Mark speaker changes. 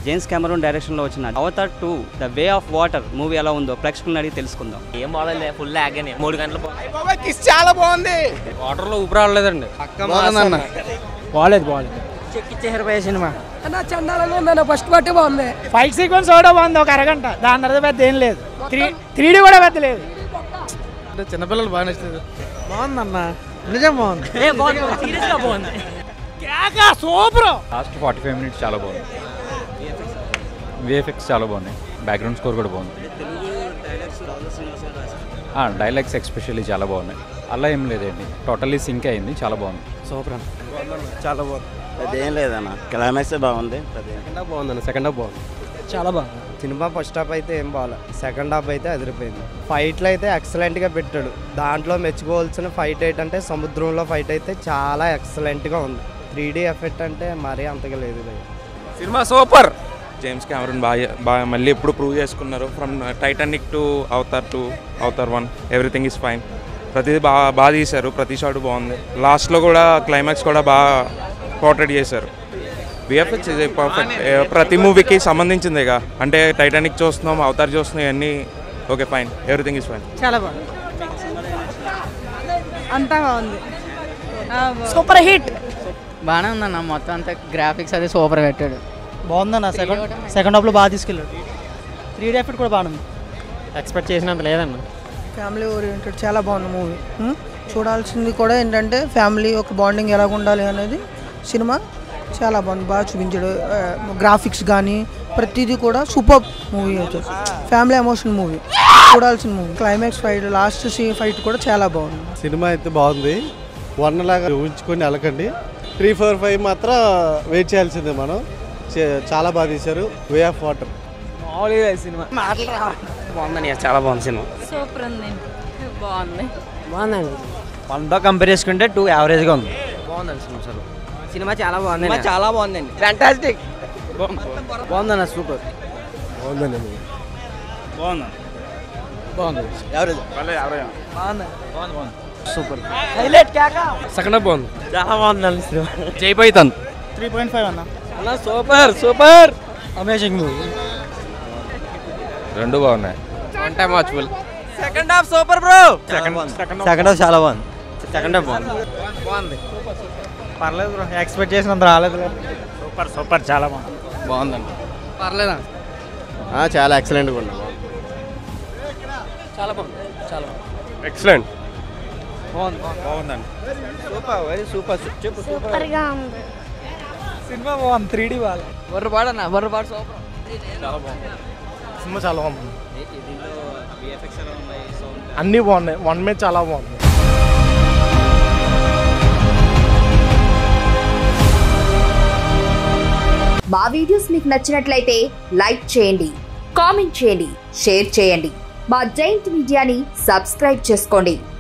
Speaker 1: James Cameron డైరెక్షన్లో వచ్చిన Avatar two the way of water movie ఎలా ఉందో ప్రేక్షకులను అడిగి తెలుసుకుందాం
Speaker 2: ఏం బాగాలేదు ఫుల్ లాగానే మూడు గంటలు
Speaker 3: కిస్ చాలా బాగుంది
Speaker 4: వాటర్లో ఊపిరి రావలేదండి
Speaker 3: బాగుందన్న
Speaker 4: బాగాలేదు బాగాలేదు
Speaker 2: చెక్కిచ్చేసారు సినిమా
Speaker 5: నా చందాలంగా ఉందన్న ఫస్ట్ పార్టీ బాగుంది
Speaker 4: ఫైట్ సీక్వెన్స్ కూడా బాగుంది ఒక అరగంట దాని తర్వాత పెద్ద ఏం లేదు త్రీ త్రీ డీ కూడా పెద్ద లేదు
Speaker 3: అంటే చిన్నపిల్లలు బాగా నచ్చుతుంది బాగుందన్న నిజం బాగుంది
Speaker 2: సీరియస్ గా బాగుంది
Speaker 4: super
Speaker 6: last forty five minutes చాలా బాగుంది విఎఫ్ఎక్స్ చాలా బాగున్నాయి బ్యాక్గ్రౌండ్ స్కోర్ కూడా బాగుంది డైలాగ్స్ ఎక్స్పెషల్లీ చాలా బాగున్నాయి అలా ఏం లేదండి టోటల్లీ సింక్ అయింది చాలా బాగుంది
Speaker 4: సూపర్ అన్న
Speaker 3: చాలా బాగుంది
Speaker 7: అదేం లేదన్న క్లైమాక్స్ బాగుంది
Speaker 3: సెకండ్ హాఫ్ బాగుందన్న సెకండ్ హాఫ్ బాగుంది
Speaker 4: చాలా బాగుంది
Speaker 8: సినిమా ఫస్ట్ హాఫ్ అయితే ఏం బాగాలే సెకండ్ హాఫ్ అయితే అదిరిపోయింది ఫైట్లు అయితే ఎక్సలెంట్గా పెట్టాడు దాంట్లో మెచ్చుకోవాల్సిన ఫైట్ ఏంటంటే సముద్రంలో ఫైట్ అయితే చాలా ఎక్సలెంట్గా ఉంది త్రీ డీ ఎఫెక్ట్ అంటే మరీ అంతగా లేదు భయ్య.
Speaker 3: సినిమా సూపర్
Speaker 9: జేమ్స్ కెమెరూన్ బాగా బాగా మళ్ళీ ఎప్పుడు ప్రూవ్ చేసుకున్నారు from Titanic to Avatar to Avatar one everything is fine ప్రతిదీ బాగా బాగా తీశారు ప్రతి షాట్ బాగుంది లాస్ట్లో కూడా క్లైమాక్స్ కూడా బాగా పోర్ట్రేట్ చేశారు విఎఫ్ఎక్స్ ఇది పర్ఫెక్ట్ ప్రతి మూవీకి సంబంధించిందేగా అంటే టైటానిక్ చూస్తున్నాం అవతార్ చూస్తున్నాం ఇవన్నీ okay fine everything is fine
Speaker 5: చాలా బాగుంది అంతా బాగుంది
Speaker 4: సూపర్ హిట్
Speaker 10: బాగానే ఉందన్న మొత్తం అంతా గ్రాఫిక్స్ అది సూపర్ పెట్టాడు
Speaker 4: బాగుందన్న సెకండ్ సెకండ్ హాఫ్లో బాగా తీసుకెళ్ళాడు త్రీ డీ ఎఫెక్ట్ కూడా బాగుంది ఎక్స్పెక్ట్ చేసినంత లేదన్న
Speaker 5: ఫ్యామిలీ ఓరియంటెడ్ చాలా బాగుంది మూవీ చూడాల్సింది కూడా ఏంటంటే ఫ్యామిలీ ఒక బాండింగ్ ఎలా ఉండాలి అనేది సినిమా చాలా బాగుంది బాగా చూపించాడు గ్రాఫిక్స్ కానీ ప్రతిదీ కూడా సూపర్ మూవీ అయితే ఫ్యామిలీ ఎమోషన్ మూవీ చూడాల్సిన movie climax fight last sea fight కూడా చాలా బాగుంది
Speaker 8: సినిమా అయితే బాగుంది వన్ లాగా ఊహించుకొని వెళ్ళకండి త్రీ ఫోర్ ఫైవ్ మాత్రం వెయిట్ చేయాల్సిందే మనం చే- చాలా బాగా తీశారు వే ఆఫ్ వాటర్
Speaker 4: మామూలుగా సినిమా
Speaker 1: బాగుందని చాలా బాగుంది సినిమా
Speaker 10: సూపర్ ఉంది బాగుంది
Speaker 4: బాగుందండి
Speaker 1: వన్తో కంపేర్ చేసుకుంటే టూ యావరేజ్గా ఉంది
Speaker 4: బాగుందండి సినిమా సార్
Speaker 2: సినిమా చాలా బాగుంది
Speaker 4: చాలా బాగుందండి
Speaker 2: ఫ్యాంటాస్టిక్
Speaker 4: బాగుందన్న సూపర్
Speaker 8: బాగుందండి
Speaker 4: హైలైట్ కేక సెకండ్ హాఫ్ బాగుంది చాలా బాగుందండి సినిమా
Speaker 1: జై పైతన్
Speaker 4: త్రీ పాయింట్ ఫైవ్ అన్న అన్న సూపర్ సూపర్ అమేజింగ్ మూవీ
Speaker 6: రెండు బాగున్నాయి
Speaker 4: one time watchful
Speaker 2: second half super bro
Speaker 1: second half చాలా బాగుంది సెకండ్ హాఫ్ బాగుంది
Speaker 4: బాగుంది పర్లేదు బ్రో ఎక్స్పెక్ట్ చేసినంత రాలేదు సూపర్ సూపర్ చాలా బాగుంది
Speaker 1: బాగుందండి
Speaker 4: పర్లేదా
Speaker 8: చాలా ఎక్సలెంట్గా ఉంది
Speaker 4: చాలా బాగుంది చాలా బాగుంది
Speaker 3: ఎక్సలెంట్
Speaker 4: బాగుంది
Speaker 6: బాగుందండి
Speaker 4: సూపర్ వెరీ సూపర్ చెప్పు
Speaker 10: సూపర్గా ఉంది
Speaker 4: సినిమా బాగుంది త్రీ డీ బాగా
Speaker 10: బొర్రపాడు అన్న బొర్రపాడు సూపర్
Speaker 3: సినిమా చాలా బాగుంది అన్నీ బాగున్నాయి వన్ మే చాలా బాగుంది
Speaker 11: మా వీడియోస్ మీకు నచ్చినట్లయితే లైక్ చేయండి కామెంట్ చేయండి షేర్ చేయండి మా జైంట్ మీడియాని సబ్స్క్రైబ్ చేసుకోండి